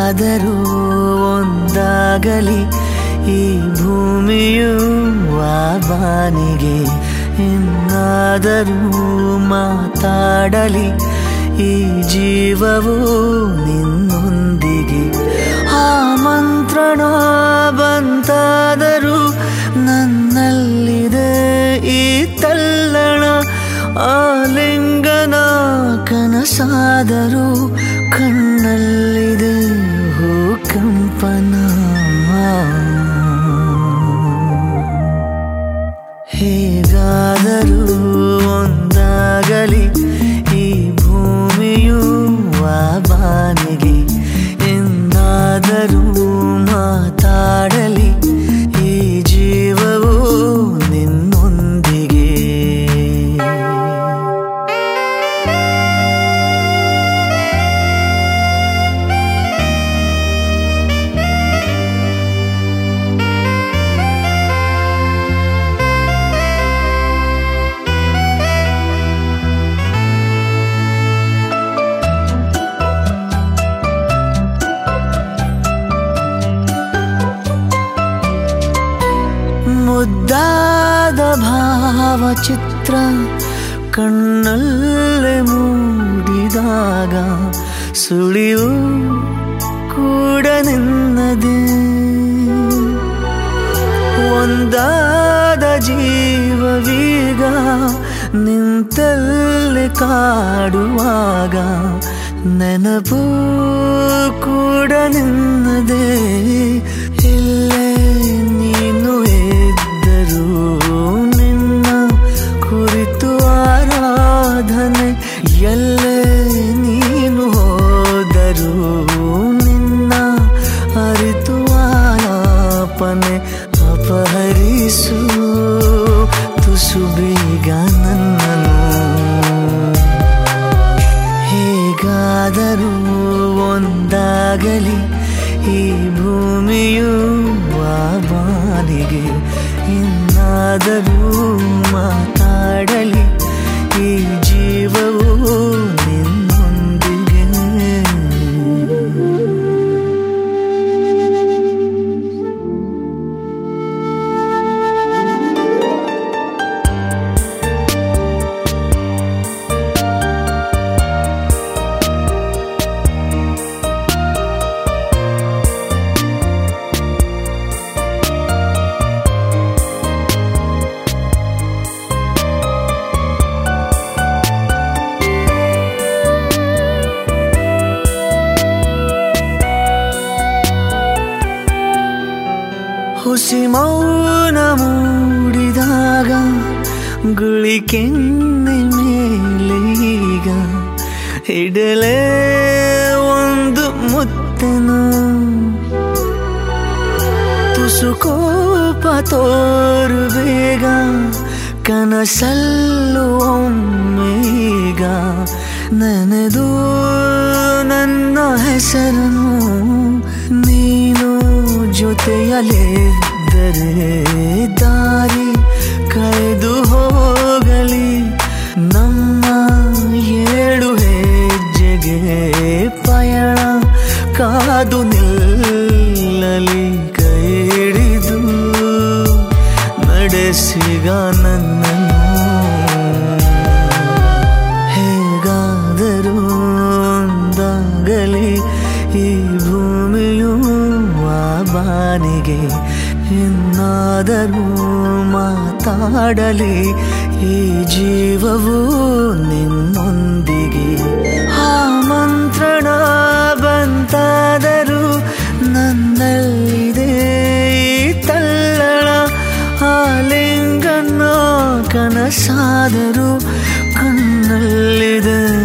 ಹೇಗಾದರೂ ಒಂದಾಗಲಿ ಈ ಭೂಮಿಯು ಆ ಬಾನಿಗೆ ಇನ್ನಾದರೂ ಮಾತಾಡಲಿ ಈ ಜೀವವು ನಿನ್ನೊಂದಿಗೆ ಆ ಮಂತ್ರಣ ಬಂತಾದರೂ ನನ್ನಲ್ಲಿದೆ ಈ ತಲ್ಲಣ ಆಲಿಂಗನ ಕನಸಾದರೂ ಕಣ್ಣಲ್ಲಿದೆ ಭೂಕಂಪನ ಹೇಗಾದರೂ ಒಂದಾಗಲಿ ಈ ಭೂಮಿಯು ಆ ಬಾನಿಗೆ ಎಂದಾದರೂ ಮಾತಾಡಲಿ ಈ ಜೀವವು ನಿನ್ನೊಂದಿಗೆ ಮುದ್ದಾದ ಭಾವಚಿತ್ರ ಕಣ್ಣಲ್ಲೇ ಮೂಡಿದಾಗ ಸುಳಿವು ಕೂಡ ನಿನ್ನದೇ ಒಂದಾದ ಜೀವವೀಗ ನಿಂತಲ್ಲೇ ಕಾಡುವಾಗ ನೆನಪು ಕೂಡ ನಿನ್ನದೇ ಇಲ್ಲೇ ನೀನು ಇದ್ದರು ನಿನ್ನ ಕುರಿತು ಆರಾಧನೆ ಎಲ್ಲೇ ನೀನು ಹೋದರು ನಿನ್ನ ಅರಿತು ಆಲಾಪನೆ ಅಪಹರಿಸು ತುಸು ಬೇಗ ನನ್ನನು ಹೇಗಾದರೂ ಒಂದಾಗಲಿ ಈ ಭೂಮಿಯು ಆ ಬಾನಿಗೆ ಇನ್ನಾದರೂ ಮಾತಾಡಲಿ ಈ ಜೀವವು ನಿನ್ನೊಂದಿಗೆ ಹುಸಿ ಮೌನ ಮೂಡಿದಾಗ ಗುಳಿ ಕೆನ್ನೆ ಮೇಲೆ ಈಗ ಇಡಲೇ ಒಂದು ಮುತ್ತನು ತುಸು ಕೋಪ ತೋರು ಬೇಗ ಕನಸಲ್ಲು ಒಮ್ಮೆಗ ನೆನೆದು ನನ್ನ ಹೆಸರನು ನೀನು ಜೊತೆಯಲ್ಲಿದ್ದರೆ ದಾರಿ ಕಳೆದು ಹೋಗಲಿ ನಮ್ಮ ಏಳು ಹೆಜ್ಜೆಗೆ ಪಯಣ ಕಾದು ನಿಲ್ಲಲಿ ಕೈ ಹಿಡಿದು ನಡೆಸಿಗ ನನ್ನನ್ನು ಹೇಗಾದರೂ ಒಂದಾಗಲಿ ಈ ಭೂಮಿಯು ಆ ಬಾನಿಗೆ ಇನ್ನಾದರೂ ಮಾತಾಡಲಿ ಈ ಜೀವವು ನಿನ್ನೊಂದಿಗೆ ಆ ಮಂತ್ರಣ ಬಂತಾದರೂ ನನ್ನಲ್ಲಿದೆ ಈ ತಲ್ಲಣ ಆಲಿಂಗನ ಕನಸಾದರೂ ಕಣ್ಣಲ್ಲಿದೆ